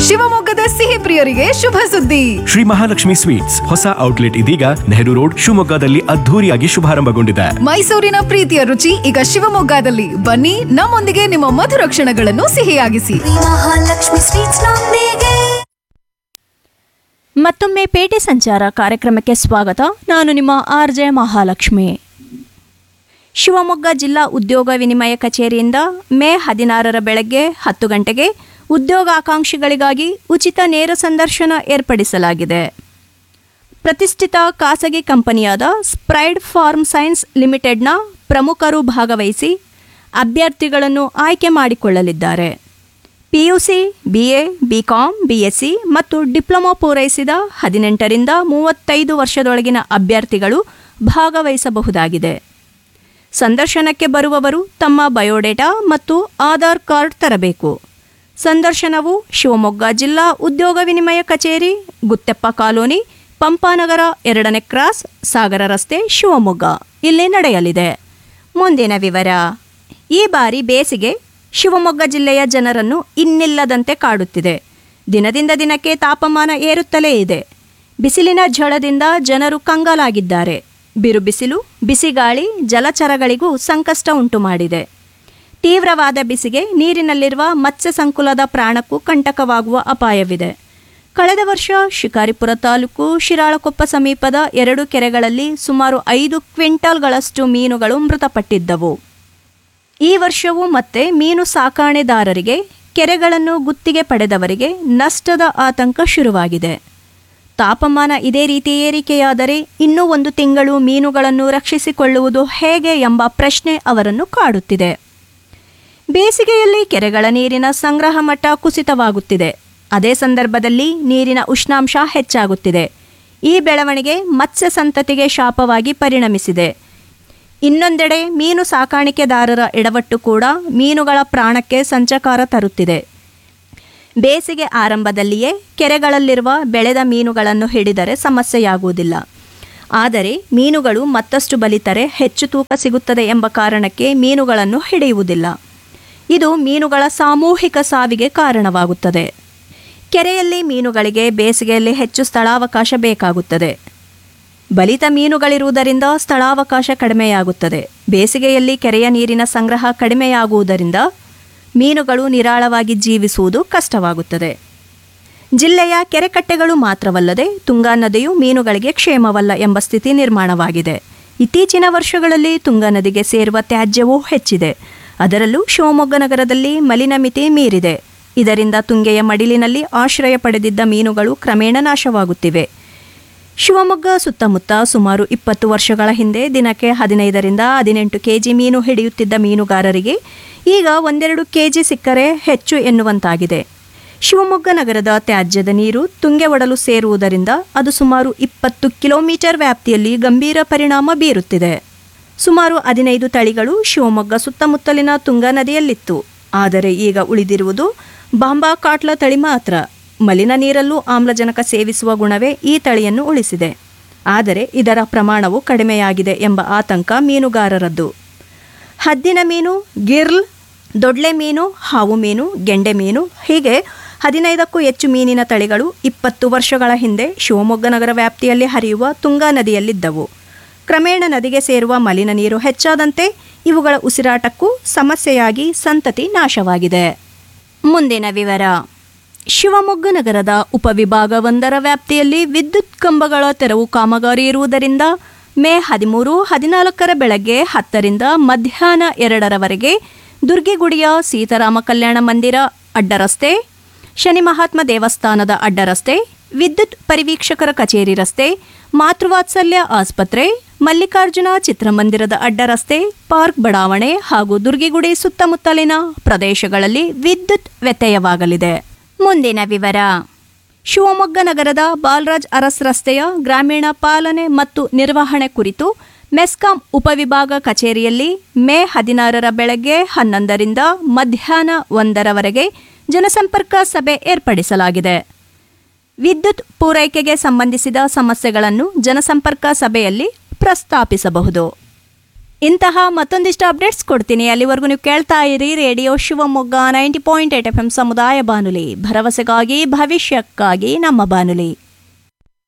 ಶಿವಮೊಗ್ಗದ ಸಿಹಿ ಪ್ರಿಯರಿಗೆ ಶುಭ ಸುದ್ದಿ ಶ್ರೀ ಮಹಾಲಕ್ಷ್ಮಿ ಸ್ವೀಟ್ಸ್ ಹೊಸ ಔಟ್ಲೆಟ್ ಇದೀಗ ನೆಹರು ರೋಡ್ ಶಿವಮೊಗ್ಗದಲ್ಲಿ ಅದ್ಧೂರಿಯಾಗಿ ಶುಭಾರಂಭಗೊಂಡಿದೆ ಮೈಸೂರಿನ ಪ್ರೀತಿಯ ರುಚಿ ಈಗ ಶಿವಮೊಗ್ಗದಲ್ಲಿ ಬನ್ನಿ ನಮ್ಮೊಂದಿಗೆ ನಿಮ್ಮ ಮಧುರ ಕ್ಷಣಗಳನ್ನು ಸಿಹಿಯಾಗಿಸಿ ಮಹಾಲಕ್ಷ್ಮಿ ಸ್ವೀಟ್ಸ್ ನೊಂದಿಗೆ ಮತ್ತೊಮ್ಮೆ ಪೇಟೆ ಸಂಚಾರ ಕಾರ್ಯಕ್ರಮಕ್ಕೆ ಸ್ವಾಗತ ನಾನು ನಿಮ್ಮ ಆರ್ ಜೆ ಮಹಾಲಕ್ಷ್ಮಿ ಶಿವಮೊಗ್ಗ ಜಿಲ್ಲಾ ಉದ್ಯೋಗ ವಿನಿಮಯ ಕಚೇರಿಯಿಂದ ಮೇ ಹದಿನಾರರ ಬೆಳಗ್ಗೆ ಹತ್ತು ಗಂಟೆಗೆ ಉದ್ಯೋಗಾಕಾಂಕ್ಷಿಗಳಿಗಾಗಿ ಉಚಿತ ನೇರ ಸಂದರ್ಶನ ಏರ್ಪಡಿಸಲಾಗಿದೆ ಪ್ರತಿಷ್ಠಿತ ಖಾಸಗಿ ಕಂಪನಿಯಾದ ಸ್ಪ್ರೈಡ್ ಫಾರ್ಮ್ ಸೈನ್ಸ್ ಲಿಮಿಟೆಡ್ನ ಪ್ರಮುಖರು ಭಾಗವಹಿಸಿ ಅಭ್ಯರ್ಥಿಗಳನ್ನು ಆಯ್ಕೆ ಮಾಡಿಕೊಳ್ಳಲಿದ್ದಾರೆ ಪಿಯುಸಿ ಬಿಎ ಬಿಕಾಂ ಬಿಎಸ್ಸಿ ಮತ್ತು ಡಿಪ್ಲೊಮಾ ಪೂರೈಸಿದ ಹದಿನೆಂಟರಿಂದ ಮೂವತ್ತೈದು ವರ್ಷದೊಳಗಿನ ಅಭ್ಯರ್ಥಿಗಳು ಭಾಗವಹಿಸಬಹುದಾಗಿದೆ ಸಂದರ್ಶನಕ್ಕೆ ಬರುವವರು ತಮ್ಮ ಬಯೋಡೇಟಾ ಮತ್ತು ಆಧಾರ್ ಕಾರ್ಡ್ ತರಬೇಕು ಸಂದರ್ಶನವು ಶಿವಮೊಗ್ಗ ಜಿಲ್ಲಾ ಉದ್ಯೋಗ ವಿನಿಮಯ ಕಚೇರಿ ಗುತ್ತೆಪ್ಪ ಕಾಲೋನಿ ಪಂಪಾನಗರ ಎರಡನೇ ಕ್ರಾಸ್ ಸಾಗರ ರಸ್ತೆ ಶಿವಮೊಗ್ಗ ಇಲ್ಲಿ ನಡೆಯಲಿದೆ ಮುಂದಿನ ವಿವರ ಈ ಬಾರಿ ಬೇಸಿಗೆ ಶಿವಮೊಗ್ಗ ಜಿಲ್ಲೆಯ ಜನರನ್ನು ಇನ್ನಿಲ್ಲದಂತೆ ಕಾಡುತ್ತಿದೆ ದಿನದಿಂದ ದಿನಕ್ಕೆ ತಾಪಮಾನ ಏರುತ್ತಲೇ ಇದೆ ಬಿಸಿಲಿನ ಝಳದಿಂದ ಜನರು ಕಂಗಾಲಾಗಿದ್ದಾರೆ ಬಿರು ಬಿಸಿಲು ಬಿಸಿಗಾಳಿ ಜಲಚರಗಳಿಗೂ ಸಂಕಷ್ಟ ಉಂಟು ಮಾಡಿದೆ ತೀವ್ರವಾದ ಬಿಸಿಗೆ ನೀರಿನಲ್ಲಿರುವ ಮತ್ಸ್ಯ ಸಂಕುಲದ ಪ್ರಾಣಕ್ಕೂ ಕಂಟಕವಾಗುವ ಅಪಾಯವಿದೆ ಕಳೆದ ವರ್ಷ ಶಿಕಾರಿಪುರ ತಾಲೂಕು ಶಿರಾಳಕೊಪ್ಪ ಸಮೀಪದ ಎರಡು ಕೆರೆಗಳಲ್ಲಿ ಸುಮಾರು ಐದು ಕ್ವಿಂಟಾಲ್ಗಳಷ್ಟು ಮೀನುಗಳು ಮೃತಪಟ್ಟಿದ್ದವು ಈ ವರ್ಷವೂ ಮತ್ತೆ ಮೀನು ಸಾಕಾಣೆದಾರರಿಗೆ ಕೆರೆಗಳನ್ನು ಗುತ್ತಿಗೆ ಪಡೆದವರಿಗೆ ನಷ್ಟದ ಆತಂಕ ಶುರುವಾಗಿದೆ ತಾಪಮಾನ ಇದೇ ರೀತಿ ಏರಿಕೆಯಾದರೆ ಇನ್ನೂ ಒಂದು ತಿಂಗಳು ಮೀನುಗಳನ್ನು ರಕ್ಷಿಸಿಕೊಳ್ಳುವುದು ಹೇಗೆ ಎಂಬ ಪ್ರಶ್ನೆ ಅವರನ್ನು ಕಾಡುತ್ತಿದೆ ಬೇಸಿಗೆಯಲ್ಲಿ ಕೆರೆಗಳ ನೀರಿನ ಸಂಗ್ರಹ ಮಟ್ಟ ಕುಸಿತವಾಗುತ್ತಿದೆ ಅದೇ ಸಂದರ್ಭದಲ್ಲಿ ನೀರಿನ ಉಷ್ಣಾಂಶ ಹೆಚ್ಚಾಗುತ್ತಿದೆ ಈ ಬೆಳವಣಿಗೆ ಮತ್ಸ್ಯ ಸಂತತಿಗೆ ಶಾಪವಾಗಿ ಪರಿಣಮಿಸಿದೆ ಇನ್ನೊಂದೆಡೆ ಮೀನು ಸಾಕಾಣಿಕೆದಾರರ ಎಡವಟ್ಟು ಕೂಡ ಮೀನುಗಳ ಪ್ರಾಣಕ್ಕೆ ಸಂಚಕಾರ ತರುತ್ತಿದೆ ಬೇಸಿಗೆ ಆರಂಭದಲ್ಲಿಯೇ ಕೆರೆಗಳಲ್ಲಿರುವ ಬೆಳೆದ ಮೀನುಗಳನ್ನು ಹಿಡಿದರೆ ಸಮಸ್ಯೆಯಾಗುವುದಿಲ್ಲ ಆದರೆ ಮೀನುಗಳು ಮತ್ತಷ್ಟು ಬಲಿತರೆ ಹೆಚ್ಚು ತೂಕ ಸಿಗುತ್ತದೆ ಎಂಬ ಕಾರಣಕ್ಕೆ ಮೀನುಗಳನ್ನು ಹಿಡಿಯುವುದಿಲ್ಲ ಇದು ಮೀನುಗಳ ಸಾಮೂಹಿಕ ಸಾವಿಗೆ ಕಾರಣವಾಗುತ್ತದೆ ಕೆರೆಯಲ್ಲಿ ಮೀನುಗಳಿಗೆ ಬೇಸಿಗೆಯಲ್ಲಿ ಹೆಚ್ಚು ಸ್ಥಳಾವಕಾಶ ಬೇಕಾಗುತ್ತದೆ ಬಲಿತ ಮೀನುಗಳಿರುವುದರಿಂದ ಸ್ಥಳಾವಕಾಶ ಕಡಿಮೆಯಾಗುತ್ತದೆ ಬೇಸಿಗೆಯಲ್ಲಿ ಕೆರೆಯ ನೀರಿನ ಸಂಗ್ರಹ ಕಡಿಮೆಯಾಗುವುದರಿಂದ ಮೀನುಗಳು ನಿರಾಳವಾಗಿ ಜೀವಿಸುವುದು ಕಷ್ಟವಾಗುತ್ತದೆ ಜಿಲ್ಲೆಯ ಕೆರೆಕಟ್ಟೆಗಳು ಮಾತ್ರವಲ್ಲದೆ ತುಂಗಾ ನದಿಯು ಮೀನುಗಳಿಗೆ ಕ್ಷೇಮವಲ್ಲ ಎಂಬ ಸ್ಥಿತಿ ನಿರ್ಮಾಣವಾಗಿದೆ ಇತ್ತೀಚಿನ ವರ್ಷಗಳಲ್ಲಿ ತುಂಗಾ ನದಿಗೆ ಸೇರುವ ತ್ಯಾಜ್ಯವೂ ಹೆಚ್ಚಿದೆ ಅದರಲ್ಲೂ ಶಿವಮೊಗ್ಗ ನಗರದಲ್ಲಿ ಮಲಿನ ಮಿತಿ ಮೀರಿದೆ ಇದರಿಂದ ತುಂಗೆಯ ಮಡಿಲಿನಲ್ಲಿ ಆಶ್ರಯ ಪಡೆದಿದ್ದ ಮೀನುಗಳು ಕ್ರಮೇಣ ನಾಶವಾಗುತ್ತಿವೆ ಶಿವಮೊಗ್ಗ ಸುತ್ತಮುತ್ತ ಸುಮಾರು ಇಪ್ಪತ್ತು ವರ್ಷಗಳ ಹಿಂದೆ ದಿನಕ್ಕೆ ಹದಿನೈದರಿಂದ ಹದಿನೆಂಟು ಕೆಜಿ ಮೀನು ಹಿಡಿಯುತ್ತಿದ್ದ ಮೀನುಗಾರರಿಗೆ ಈಗ ಒಂದೆರಡು ಕೆಜಿ ಸಿಕ್ಕರೆ ಹೆಚ್ಚು ಎನ್ನುವಂತಾಗಿದೆ ಶಿವಮೊಗ್ಗ ನಗರದ ತ್ಯಾಜ್ಯದ ನೀರು ತುಂಗೆ ಒಡಲು ಸೇರುವುದರಿಂದ ಅದು ಸುಮಾರು ಇಪ್ಪತ್ತು ಕಿಲೋಮೀಟರ್ ವ್ಯಾಪ್ತಿಯಲ್ಲಿ ಗಂಭೀರ ಪರಿಣಾಮ ಬೀರುತ್ತಿದೆ ಸುಮಾರು ಹದಿನೈದು ತಳಿಗಳು ಶಿವಮೊಗ್ಗ ಸುತ್ತಮುತ್ತಲಿನ ತುಂಗಾ ನದಿಯಲ್ಲಿತ್ತು ಆದರೆ ಈಗ ಉಳಿದಿರುವುದು ಬಾಂಬಾ ಕಾಟ್ಲ ತಳಿ ಮಾತ್ರ ಮಲಿನ ನೀರಲ್ಲೂ ಆಮ್ಲಜನಕ ಸೇವಿಸುವ ಗುಣವೇ ಈ ತಳಿಯನ್ನು ಉಳಿಸಿದೆ ಆದರೆ ಇದರ ಪ್ರಮಾಣವು ಕಡಿಮೆಯಾಗಿದೆ ಎಂಬ ಆತಂಕ ಮೀನುಗಾರರದ್ದು ಹದ್ದಿನ ಮೀನು ಗಿರ್ಲ್ ದೊಡ್ಲೆ ಮೀನು ಹಾವು ಮೀನು ಗೆಂಡೆ ಮೀನು ಹೀಗೆ ಹದಿನೈದಕ್ಕೂ ಹೆಚ್ಚು ಮೀನಿನ ತಳಿಗಳು ಇಪ್ಪತ್ತು ವರ್ಷಗಳ ಹಿಂದೆ ಶಿವಮೊಗ್ಗ ನಗರ ವ್ಯಾಪ್ತಿಯಲ್ಲಿ ಹರಿಯುವ ತುಂಗಾ ನದಿಯಲ್ಲಿದ್ದವು ಕ್ರಮೇಣ ನದಿಗೆ ಸೇರುವ ಮಲಿನ ನೀರು ಹೆಚ್ಚಾದಂತೆ ಇವುಗಳ ಉಸಿರಾಟಕ್ಕೂ ಸಮಸ್ಯೆಯಾಗಿ ಸಂತತಿ ನಾಶವಾಗಿದೆ ಮುಂದಿನ ವಿವರ ಶಿವಮೊಗ್ಗ ನಗರದ ಉಪವಿಭಾಗವೊಂದರ ವ್ಯಾಪ್ತಿಯಲ್ಲಿ ವಿದ್ಯುತ್ ಕಂಬಗಳ ತೆರವು ಕಾಮಗಾರಿ ಇರುವುದರಿಂದ ಮೇ ಹದಿಮೂರು ಹದಿನಾಲ್ಕರ ಬೆಳಗ್ಗೆ ಹತ್ತರಿಂದ ಮಧ್ಯಾಹ್ನ ಎರಡರವರೆಗೆ ದುರ್ಗಿಗುಡಿಯ ಸೀತಾರಾಮ ಕಲ್ಯಾಣ ಮಂದಿರ ಅಡ್ಡರಸ್ತೆ ಶನಿ ಮಹಾತ್ಮ ದೇವಸ್ಥಾನದ ಅಡ್ಡರಸ್ತೆ ವಿದ್ಯುತ್ ಪರಿವೀಕ್ಷಕರ ಕಚೇರಿ ರಸ್ತೆ ಮಾತೃವಾತ್ಸಲ್ಯ ಆಸ್ಪತ್ರೆ ಮಲ್ಲಿಕಾರ್ಜುನ ಚಿತ್ರಮಂದಿರದ ಅಡ್ಡರಸ್ತೆ ಪಾರ್ಕ್ ಬಡಾವಣೆ ಹಾಗೂ ದುರ್ಗಿಗುಡಿ ಸುತ್ತಮುತ್ತಲಿನ ಪ್ರದೇಶಗಳಲ್ಲಿ ವಿದ್ಯುತ್ ವ್ಯತ್ಯಯವಾಗಲಿದೆ ಮುಂದಿನ ವಿವರ ಶಿವಮೊಗ್ಗ ನಗರದ ಬಾಲರಾಜ್ ಅರಸ್ ರಸ್ತೆಯ ಗ್ರಾಮೀಣ ಪಾಲನೆ ಮತ್ತು ನಿರ್ವಹಣೆ ಕುರಿತು ಮೆಸ್ಕಾಂ ಉಪವಿಭಾಗ ಕಚೇರಿಯಲ್ಲಿ ಮೇ ಹದಿನಾರರ ಬೆಳಗ್ಗೆ ಹನ್ನೊಂದರಿಂದ ಮಧ್ಯಾಹ್ನ ಒಂದರವರೆಗೆ ಜನಸಂಪರ್ಕ ಸಭೆ ಏರ್ಪಡಿಸಲಾಗಿದೆ ವಿದ್ಯುತ್ ಪೂರೈಕೆಗೆ ಸಂಬಂಧಿಸಿದ ಸಮಸ್ಯೆಗಳನ್ನು ಜನಸಂಪರ್ಕ ಸಭೆಯಲ್ಲಿ ಪ್ರಸ್ತಾಪಿಸಬಹುದು ಇಂತಹ ಮತ್ತೊಂದಿಷ್ಟು ಅಪ್ಡೇಟ್ಸ್ ಕೊಡ್ತೀನಿ ಅಲ್ಲಿವರೆಗೂ ನೀವು ಕೇಳ್ತಾ ಇರಿ radio Shivamogga ninety point eight F M ಸಮುದಾಯ ಬಾನುಲಿ ಭರವಸೆಗಾಗಿ ಭವಿಷ್ಯಕ್ಕಾಗಿ ನಮ್ಮ ಬಾನುಲಿ